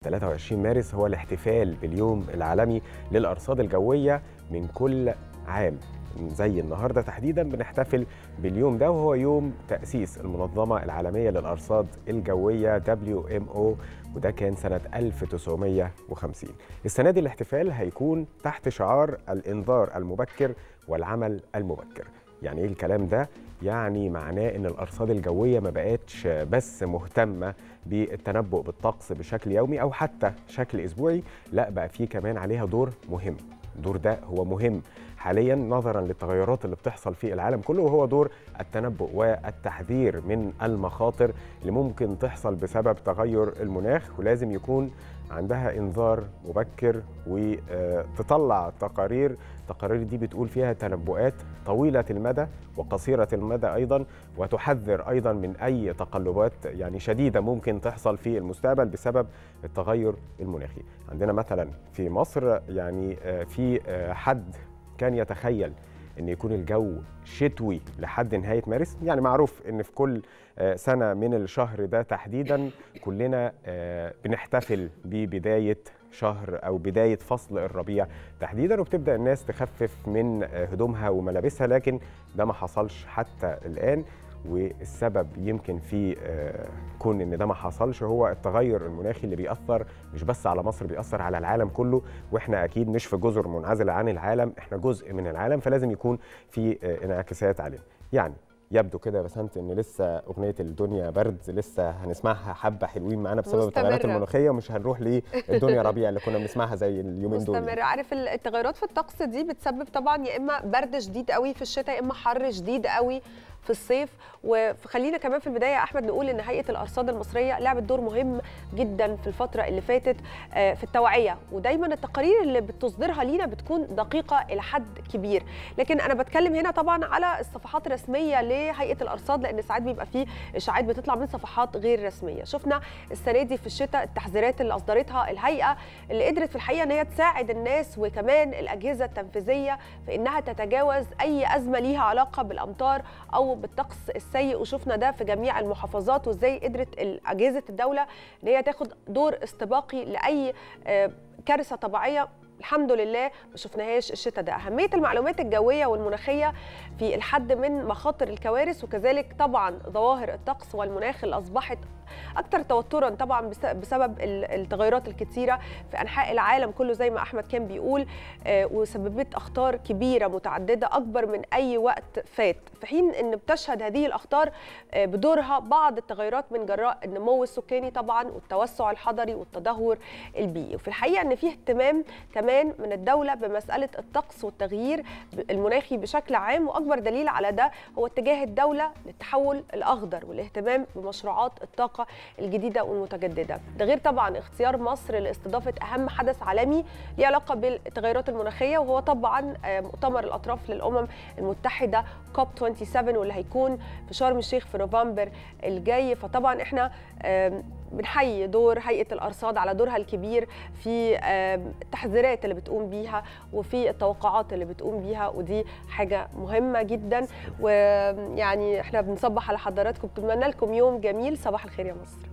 23 مارس هو الاحتفال باليوم العالمي للأرصاد الجوية من كل عام زي النهارده تحديدا بنحتفل باليوم ده وهو يوم تأسيس المنظمة العالمية للأرصاد الجوية WMO وده كان سنة 1950 السنة دي الاحتفال هيكون تحت شعار الإنذار المبكر والعمل المبكر يعني ايه الكلام ده؟ يعني معناه ان الارصاد الجويه ما بقتش بس مهتمه بالتنبؤ بالطقس بشكل يومي او حتى شكل اسبوعي، لا بقى في كمان عليها دور مهم. الدور ده هو مهم حاليا نظرا للتغيرات اللي بتحصل في العالم كله وهو دور التنبؤ والتحذير من المخاطر اللي ممكن تحصل بسبب تغير المناخ ولازم يكون عندها انذار مبكر وتطلع تقارير التقارير دي بتقول فيها تنبؤات طويله المدى وقصيره المدى ايضا وتحذر ايضا من اي تقلبات يعني شديده ممكن تحصل في المستقبل بسبب التغير المناخي عندنا مثلا في مصر يعني في حد كان يتخيل ان يكون الجو شتوي لحد نهايه مارس يعني معروف ان في كل سنه من الشهر ده تحديدا كلنا بنحتفل ببدايه شهر او بدايه فصل الربيع تحديدا وبتبدا الناس تخفف من هدومها وملابسها لكن ده ما حصلش حتى الان والسبب يمكن في كون ان ده ما حصلش هو التغير المناخي اللي بيأثر مش بس على مصر بيأثر على العالم كله واحنا اكيد مش في جزر منعزله عن العالم احنا جزء من العالم فلازم يكون في انعكاسات علينا يعني يبدو كده يا بسنت ان لسه اغنيه الدنيا برد لسه هنسمعها حبه حلوين معانا بسبب التغيرات المناخيه ومش هنروح للدنيا ربيع اللي كنا بنسمعها زي اليومين دول مستمر عارف التغيرات في الطقس دي بتسبب طبعا يا اما برد شديد قوي في الشتاء يا اما حر شديد قوي في الصيف وخلينا كمان في البدايه يا احمد نقول ان هيئه الارصاد المصريه لعبت دور مهم جدا في الفتره اللي فاتت في التوعيه ودايما التقارير اللي بتصدرها لينا بتكون دقيقه الى حد كبير لكن انا بتكلم هنا طبعا على الصفحات الرسميه لهيئه الارصاد لان ساعات بيبقى فيه اشاعات بتطلع من صفحات غير رسميه شفنا السنه دي في الشتاء التحذيرات اللي اصدرتها الهيئه اللي قدرت في الحقيقه ان هي تساعد الناس وكمان الاجهزه التنفيذيه في انها تتجاوز اي ازمه ليها علاقه بالامطار او بالطقس السيء وشفنا ده في جميع المحافظات وازاي قدرت اجهزه الدوله ان هي تاخد دور استباقي لاي كارثه طبيعيه الحمد لله ما شفناهاش الشتاء ده اهميه المعلومات الجويه والمناخيه في الحد من مخاطر الكوارث وكذلك طبعا ظواهر الطقس والمناخ اللي اصبحت اكثر توترا طبعا بسبب التغيرات الكثيره في انحاء العالم كله زي ما احمد كان بيقول وسببت اخطار كبيره متعدده اكبر من اي وقت فات في حين ان بتشهد هذه الاخطار بدورها بعض التغيرات من جراء النمو السكاني طبعا والتوسع الحضري والتدهور البيئي وفي الحقيقه ان في اهتمام كمان من الدوله بمساله الطقس والتغيير المناخي بشكل عام واكبر دليل على ده هو اتجاه الدوله للتحول الاخضر والاهتمام بمشروعات الطاقه الجديده والمتجدده ده غير طبعا اختيار مصر لاستضافه اهم حدث عالمي له علاقه بالتغيرات المناخيه وهو طبعا مؤتمر الاطراف للامم المتحده كوب 27 واللي هيكون في شرم الشيخ في نوفمبر الجاي فطبعا احنا بنحيي دور هيئه الارصاد على دورها الكبير في التحذيرات اللي بتقوم بيها وفي التوقعات اللي بتقوم بيها ودي حاجه مهمه جدا ويعني احنا بنصبح على حضراتكم بنتمنى لكم يوم جميل صباح الخير يا مصر